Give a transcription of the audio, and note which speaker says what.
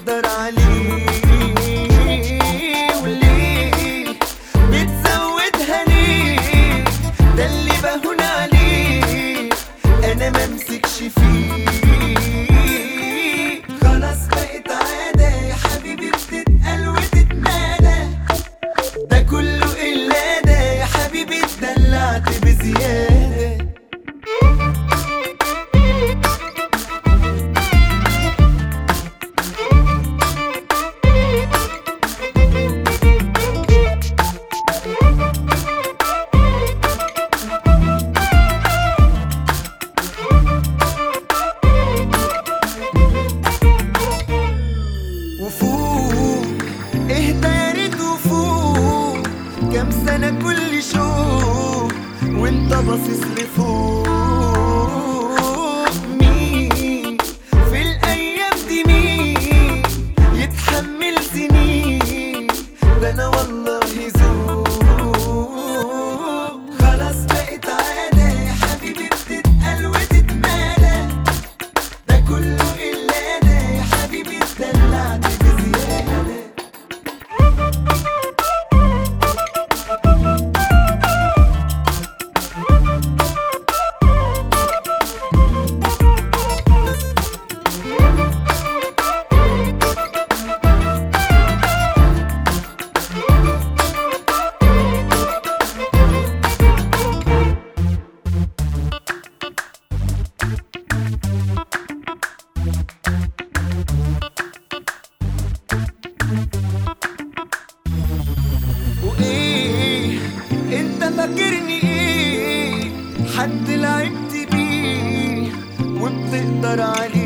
Speaker 1: بتقدر عليه وليه بتزودها ليه ده اللي بهون عليه انا ممسكش فيه خلاص بقت عادة يا حبيبي بتتقل وتتمادى ده كله إلا ده يا حبيبي اتدلعت بزيادة وفوق اهدى يا ريت وفوق كام سنة كل شوق وانت باصص لفوق مين في الأيام دي مين يتحمل سنين ده أنا والله ذوق خلاص بقت عادة يا حبيبي بتتقل وتتمالى ده كله إلا ده يا حبيبي اتدلعت بزيادة وايه انت فاكرني ايه حد لعبت بيه وبتقدر عليه